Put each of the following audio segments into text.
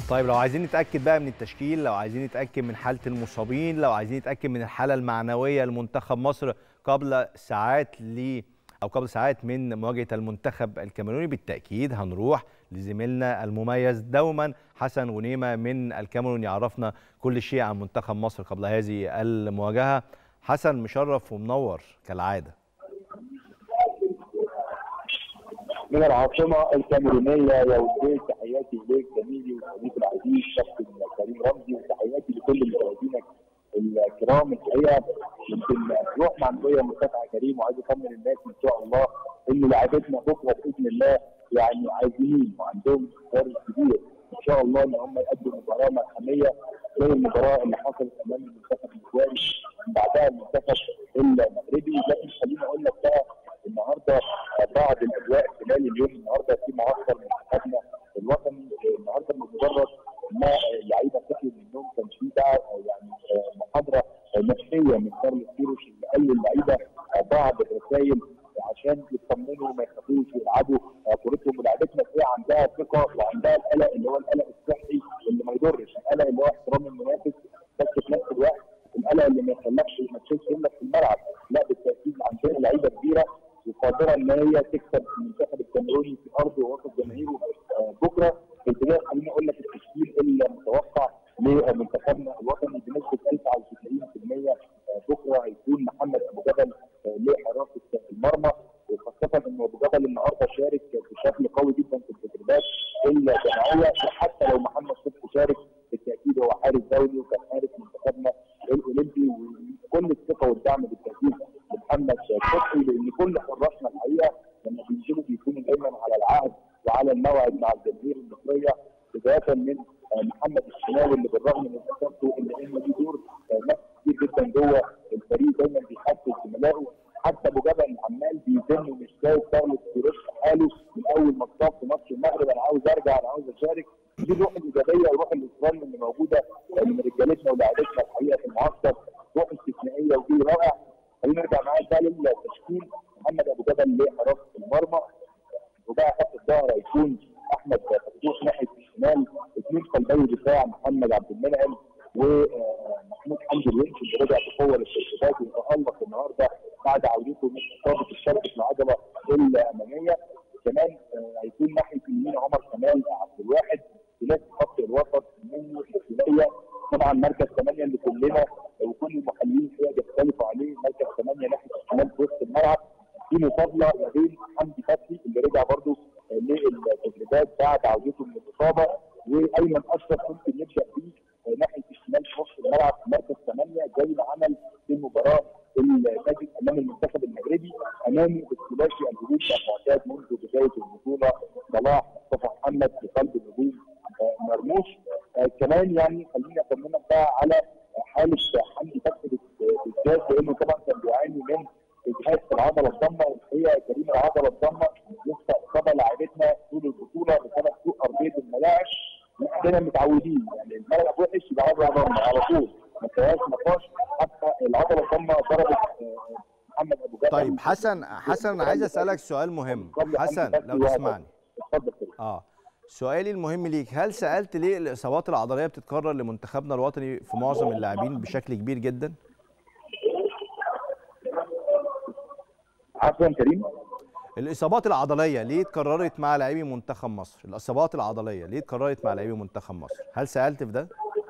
طيب لو عايزين نتاكد بقى من التشكيل لو عايزين نتاكد من حاله المصابين لو عايزين نتاكد من الحاله المعنويه لمنتخب مصر قبل ساعات ل او قبل ساعات من مواجهه المنتخب الكاميروني بالتاكيد هنروح لزميلنا المميز دوما حسن غنيمه من الكاميرون يعرفنا كل شيء عن منتخب مصر قبل هذه المواجهه حسن مشرف ومنور كالعاده من العاصمه الكاميرونيه يا وديت تحياتي اليك زميلي وصديقي العزيز كابتن كريم رمزي وتحياتي لكل مشاهدينك الكرام الحقيقه يمكن روح معنويه مرتفعه كريم وعايز اطمن الناس ان شاء الله ان لاعبتنا بكره باذن الله يعني عايزين وعندهم اصرار كبير ان شاء الله ان هم يقدموا مباراه ملحميه زي المباراه اللي حصلت امام المنتخب الجزائري من بعدها المنتخب المغربي لكن خليني اقول لك بقى النهارده بعض الاجواء خلال اليوم النهارده في معسكر منتخبنا الوطني النهارده بمجرد ما اللعيبه صحيوا من النوم كان في بقى يعني محاضره نفسيه من كارلوس كيروش اللي قال للعيبه بعض الرسائل عشان يطمنوا ما يخافوش يلعبوا كورتهم ولاعيبتنا هي عندها ثقه وعندها القلق اللي هو القلق الصحي اللي ما يضرش القلق اللي هو احترام المنافس بس في نفس الوقت القلق اللي ما يخلكش ما تشيلش رجلك في الملعب لا بالتاكيد عندنا لعيبه كبيره وقادره ان هي تكسب المنتخب الكاميروني في ارضه وسط جماهيره بكره في البدايه خليني اقول لك التشكيل المتوقع لمنتخبنا الوطني بنسبه 99% بكره هيكون محمد ابو جبل لحراسه المرمى وخاصه ان ابو جبل النهارده شارك بشكل قوي جدا في التدريبات الجماعيه وحتى لو محمد صبحي شارك بالتاكيد هو حارس دولي وكان حارس منتخبنا الاولمبي وكل الثقه والدعم بالتاكيد لمحمد صبحي لان كل حراسنا الحقيقه لما بينزلوا بيكونوا دايما على العهد وعلى الموعد مع الجماهير المصريه بدايه من محمد الشناوي اللي بالرغم من اصابته الا انه ليه دور نفس كتير جدا جوه الفريق دايما بيحفز زملائه حتى ابو جبل عمال بيزن ومش جاي كارلوس بيرش حاله من اول ما اتصاب في ماتش المغرب انا عاوز ارجع انا عاوز اشارك دي الروح الايجابيه والروح الاصرار اللي موجوده من رجالتنا ولاعيبتنا الحقيقه في المعسكر روح استثنائيه وجيل رائع خلينا نرجع معاك بقى للتشكيل محمد ابو جبل لحراسه المرمى وبقى خط الظهر هيكون احمد فتوح ناحيه الشمال اثنين قلبي دفاع محمد عبد المنعم ومحمود حمدي الونش اللي رجع بقوه للتشكيلات وتالق النهارده بعد عودته من اصابه الشرق في العضله الاماميه كمان هيكون ناحيه اليمين عمر كمال عبد الواحد ثلاثي خط الوسط منه الثلاثيه طبعا مركز ثمانيه اللي كلنا وكل المحللين فيها بيختلفوا عليه مركز ثمانيه ناحيه الشمال في وسط الملعب في مقابله ما بين حمدي فتحي اللي رجع برضه للتدريبات بعد عودته من الاصابه وايمن اشرف ممكن يبدا فيه ناحيه الشمال في نص الملعب في مركز ثمانيه زي ما عمل في المباراه النادي امام المنتخب المغربي امامه الثلاثي الهجوم المعتاد منذ بدايه البطوله صلاح مصطفى محمد في قلب الهجوم مرموش كمان يعني خليني اطمنك بقى على حاله حمدي فتحي بالذات لانه طبعا كان بيعاني من اجهاد في العضله الضمه والحقيقه كريم العضله الضمه لسه اصابه لاعبتنا طول البطوله بسبب سوء ارضيه الملاعب احنا متعودين يعني الملعب وحش يبقى عضله ضمه على طول ما فيهاش نقاش حتى العضله الضمه ضربت محمد ابو جبل طيب حسن حسن انا عايز اسالك سؤال مهم حسن لو تسمعني اتفضل اه سؤالي المهم ليك هل سالت ليه الاصابات العضليه بتتكرر لمنتخبنا الوطني في معظم اللاعبين بشكل كبير جدا عفوا كريم الاصابات العضليه ليه اتكررت مع لاعبي منتخب مصر الاصابات العضليه ليه اتكررت مع لاعبي منتخب مصر هل سالت في ده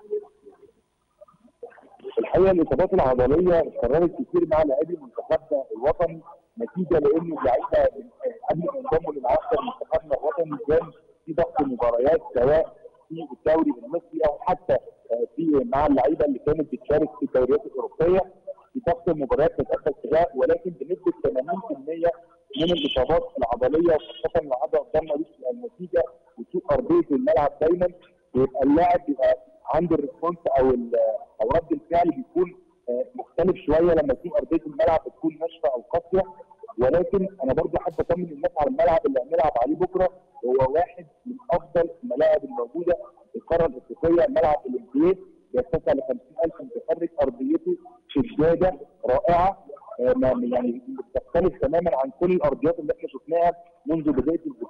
الحقيقه الاصابات العضليه اتكررت كتير مع لاعبي منتخبنا الوطني نتيجه لان اللعيبه قبل ما ينضموا للعسكر منتخبنا الوطني كان في ضغط مباريات سواء في الدوري المصري او حتى في مع اللعيبه اللي كانت بتشارك في الدوريات الاوروبيه في ضغط المباريات بتاثر فيها ولكن بنسبه 80% من الاصابات العضليه وخاصه العضله الضمه دي بتبقى النتيجه وسوء ارضيه الملعب دايما بيبقى اللاعب بيبقى عنده الريسبونس او او رد الفعل بيكون مختلف شويه لما تكون ارضيه الملعب بتكون ناشفه او قاسيه ولكن انا برضه حابب اطمن الناس على الملعب اللي هنلعب عليه بكره هو واحد من افضل الملاعب الموجوده في القاره الافريقيه ملعب الاولمبياد بيتسع ل 50000 متفرج ارضيته شداده رائعه يعني بتختلف تماما عن كل الارضيات اللي احنا شفناها منذ بدايه البطوله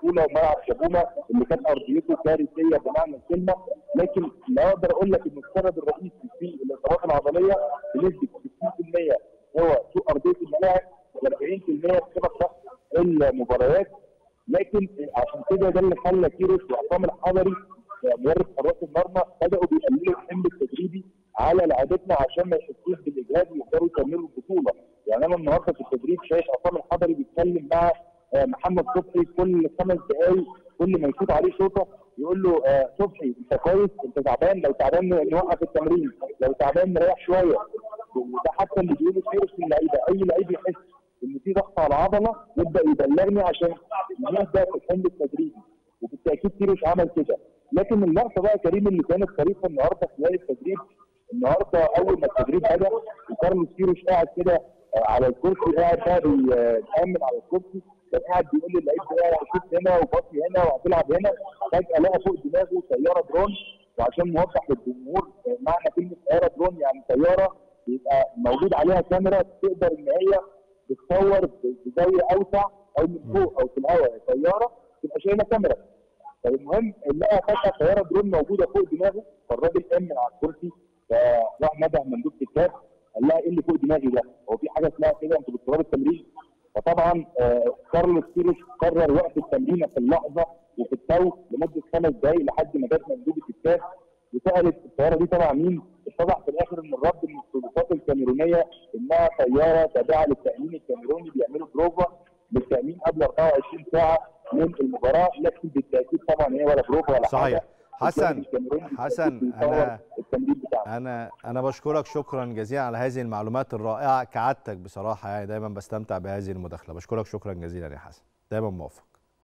البطوله وملعب شابوما اللي كانت ارضيته كارثيه بمعنى الكلمه لكن لا اقدر اقول لك ان السبب الرئيسي في الاصابات العضليه بنسبه 60% هو سوء ارضيه الملاعب و40% بسبب ضغط المباريات لكن عشان كده ده اللي خلى كيروش وعصام الحضري مدرب حراس المرمى بداوا بيقللوا الحمل التدريبي على لعيبتنا عشان ما يحسوش بالاجهاد ويقدروا يكملوا البطوله يعني انا النهارده في التدريب شايف عصام الحضري بيتكلم مع محمد صبحي كل خمس دقائق كل ما يفوت عليه شوطه يقول له آه صبحي انت كويس انت تعبان لو تعبان نوقف التمرين لو تعبان نريح شويه وده حتى اللي بيقوله كيروش للعيبه اي لعيب يحس ان في ضغط على العضله يبدا يبلغني عشان نبدا في الحمل التدريبي وبالتاكيد كيروش عمل كده لكن اللقطه بقى كريم اللي كانت طريقه النهارده خلال التدريب النهارده اول ما التدريب بدا وكارلوس كيروش قاعد كده على الكرسي قاعد بقى بيتامل على الكرسي كان قاعد بيقول للعيب ده شوت هنا وباصي هنا وهتلعب هنا فجاه لقى فوق دماغه سياره درون وعشان نوضح للجمهور معنى كلمه سياره درون يعني سياره يبقى موجود عليها كاميرا تقدر ان هي بتصور بزاويه اوسع او من فوق او في الهواء طياره تبقى شايله كاميرا فالمهم لقى فجاه طياره درون موجوده فوق دماغه فالراجل قام من على الكرسي فراح نده مندوب الكاب قال لها ايه اللي فوق دماغي ده؟ هو في حاجه اسمها كده انتوا بتضربوا التمرين فطبعا آه كارلوس كيروش قرر وقت التمرين في اللحظه وفي التو لمده خمس دقائق لحد ما جت مندوبه الكاس وسالت الطياره دي طبعا مين؟ اتضح في الاخر ان الرد من السلطات الكاميرونيه انها طياره تابعه للتامين الكاميروني بيعملوا بروفا للتامين قبل 24 ساعه من المباراه لكن بالتاكيد طبعا هي ولا بروفا ولا صحيح. حاجه حسن حسن انا انا انا بشكرك شكرا جزيلا على هذه المعلومات الرائعه كعادتك بصراحه يعني دايما بستمتع بهذه المداخله بشكرك شكرا جزيلا يا حسن دايما موفق